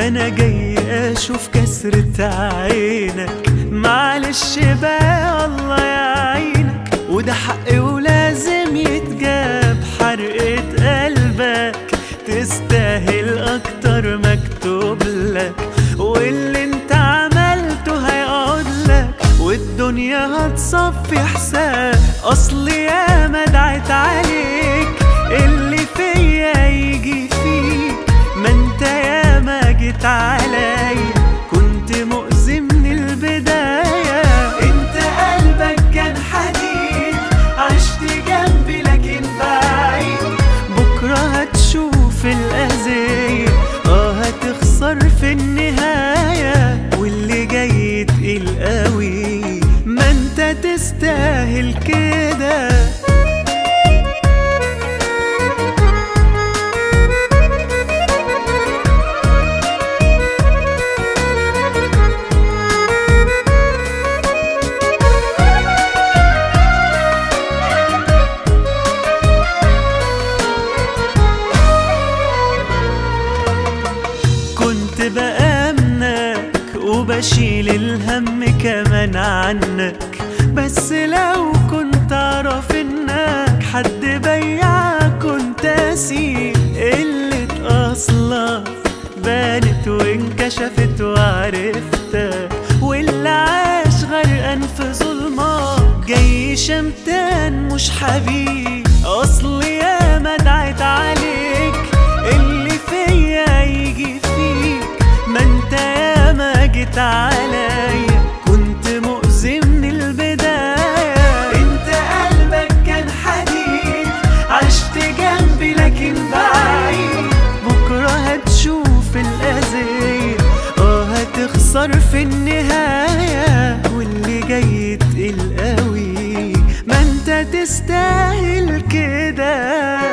انا جاي اشوف كسرة عينك معلش بقى الله يعينك وده حقي ولازم يتجاب حرقة قلبك تستاهل اكتر مكتوب لك واللي انت عملته هيقعد لك والدنيا هتصفي حساب اصل يا ما دعت عليك اللي فيا يجي فيك ما انت يا ما جيت عليا كنت مؤذي من البداية انت قلبك كان حديد عشت جنبي لكن بعيد بكرة هتشوف الأذية اه هتخسر في النهاية واللي جاي تقيل قوي ما انت تستاهل كده كنت بأمنك وبشيل الهم كمان عنك بس لو كنت أعرف إنك حد بيعك كنت أسيب قلة أصلك بانت وانكشفت وعرفتك واللي عاش غرقان في ظلمك جاي شمتان مش حبيب أصل يا ما دعت عليك اللي فيا يجي فيك ما انت يا ما جيت عليا كنت مؤذي من البداية انت قلبك كان حديد عشت جنبي لكن بعيد بكرة هتشوف الأذية اه هتخسر في النهاية واللي جاي تقيل قوي ما انت تستاهل كده